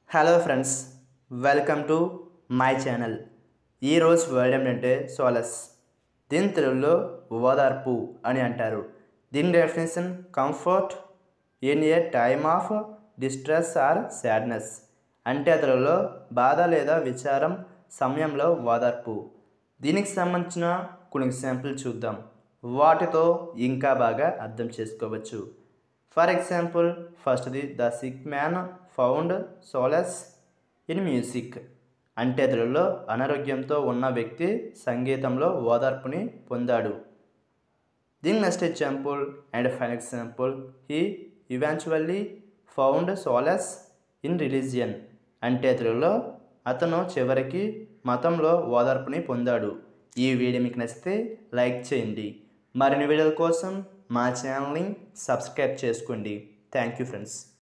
hello friends welcome to my channel ఈరోజు word ఏంటంటే solace దీని తెలుగులో ఓదార్పు అని అంటారు దీని definition comfort in a time of distress or sadness అంటే తెలుగులో బాధ లేదా విచారం సమయంలో ఓదార్పు దీనికి సంబంధించిన కొన్ని ఎగ్జాంపుల్ చూద్దాం వాటితో ఇంకా బాగా అర్థం చేసుకోవచ్చు ఫర్ ఎగ్జాంపుల్ ఫస్ట్ది the sick man found solace in music అంటే తెలుగులో అనారోగ్యంతో ఉన్న వ్యక్తి సంగీతంలో ఓదార్పుని పొందాడు దీని next example and fine example he eventually found solace in religion అంటే తెలుగులో అతను చివరికి మతంలో ఓదార్పుని పొందాడు ఈ వీడియో మీకు నచ్చితే లైక్ చేయండి మరిన్ని వీడియోల కోసం మా ఛానల్ని సబ్స్క్రైబ్ చేసుకోండి థ్యాంక్ యూ ఫ్రెండ్స్